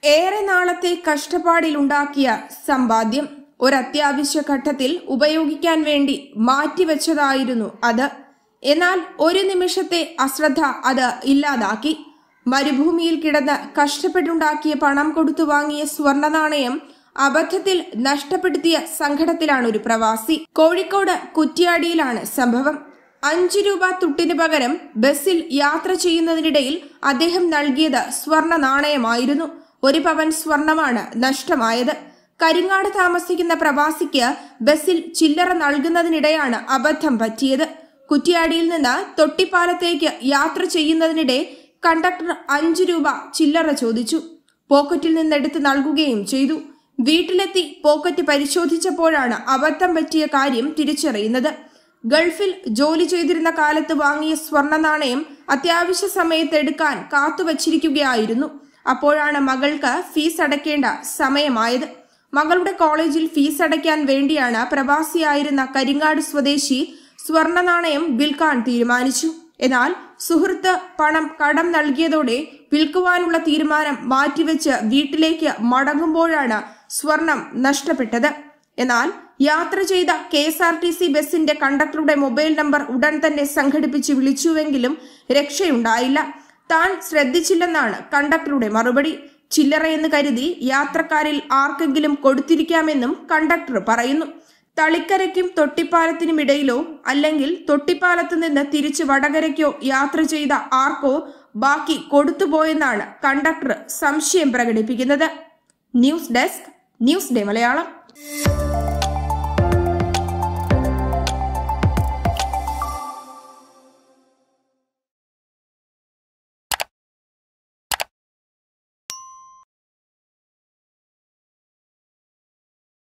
ഏറെ നാളത്തെ കഷ്ടപ്പാടിലുണ്ടാക്കിയ സമ്പാദ്യം ഒരത്യാവശ്യ ഘട്ടത്തിൽ ഉപയോഗിക്കാൻ വേണ്ടി മാറ്റിവെച്ചതായിരുന്നു അത് എന്നാൽ ഒരു നിമിഷത്തെ അശ്രദ്ധ അത് ഇല്ലാതാക്കി മരുഭൂമിയിൽ കിടന്ന് കഷ്ടപ്പെട്ടുണ്ടാക്കിയ പണം കൊടുത്തു വാങ്ങിയ സ്വർണ്ണ നാണയം അബദ്ധത്തിൽ നഷ്ടപ്പെടുത്തിയ സങ്കടത്തിലാണ് ഒരു പ്രവാസി കോഴിക്കോട് കുറ്റ്യാടിയിലാണ് സംഭവം അഞ്ചു രൂപ തുട്ടിന് പകരം ബസ്സിൽ യാത്ര ചെയ്യുന്നതിനിടയിൽ അദ്ദേഹം നൽകിയത് സ്വർണ്ണ നാണയമായിരുന്നു ഒരു പവൻ സ്വർണമാണ് നഷ്ടമായത് കരിങ്ങാട് താമസിക്കുന്ന പ്രവാസിക്ക് ബസ്സിൽ ചില്ലറ നൽകുന്നതിനിടെയാണ് അബദ്ധം പറ്റിയത് കുറ്റിയാടിയിൽ നിന്ന് തൊട്ടിപ്പാലത്തേക്ക് യാത്ര ചെയ്യുന്നതിനിടെ കണ്ടക്ടർ അഞ്ചു രൂപ ചില്ലറ ചോദിച്ചു പോക്കറ്റിൽ നിന്നെടുത്ത് നൽകുകയും ചെയ്തു വീട്ടിലെത്തി പോക്കറ്റ് പരിശോധിച്ചപ്പോഴാണ് അബദ്ധം പറ്റിയ കാര്യം തിരിച്ചറിയുന്നത് ഗൾഫിൽ ജോലി ചെയ്തിരുന്ന കാലത്ത് വാങ്ങിയ സ്വർണ്ണ നാണയം അത്യാവശ്യ സമയത്ത് എടുക്കാൻ കാത്തുവച്ചിരിക്കുകയായിരുന്നു അപ്പോഴാണ് മകൾക്ക് ഫീസ് അടയ്ക്കേണ്ട സമയമായത് മകളുടെ കോളേജിൽ ഫീസ് അടയ്ക്കാൻ വേണ്ടിയാണ് പ്രവാസിയായിരുന്ന കരിങ്ങാട് സ്വദേശി സ്വർണ്ണ നാണയം വിൽക്കാൻ തീരുമാനിച്ചു എന്നാൽ സുഹൃത്ത് പണം കടം നൽകിയതോടെ വിൽക്കുവാനുള്ള തീരുമാനം മാറ്റിവെച്ച് വീട്ടിലേക്ക് മടങ്ങുമ്പോഴാണ് സ്വർണം നഷ്ടപ്പെട്ടത് എന്നാൽ യാത്ര ചെയ്ത K S R T C ബസിന്റെ കണ്ടക്ടറുടെ മൊബൈൽ നമ്പർ ഉടൻ തന്നെ സംഘടിപ്പിച്ച് വിളിച്ചുവെങ്കിലും രക്ഷയുണ്ടായില്ല താൻ ശ്രദ്ധിച്ചില്ലെന്നാണ് കണ്ടക്ടറുടെ മറുപടി ചില്ലറയെന്ന് കരുതി യാത്രക്കാരിൽ ആർക്കെങ്കിലും കൊടുത്തിരിക്കാമെന്നും കണ്ടക്ടർ പറയുന്നു തളിക്കരയ്ക്കും തൊട്ടിപ്പാലത്തിനും ഇടയിലോ അല്ലെങ്കിൽ തൊട്ടിപ്പാലത്ത് നിന്ന് തിരിച്ച് വടകരയ്ക്കോ യാത്ര ചെയ്ത ആർക്കോ ബാക്കി കൊടുത്തുപോയെന്നാണ് കണ്ടക്ടർ സംശയം പ്രകടിപ്പിക്കുന്നത് news desk news day Malayalam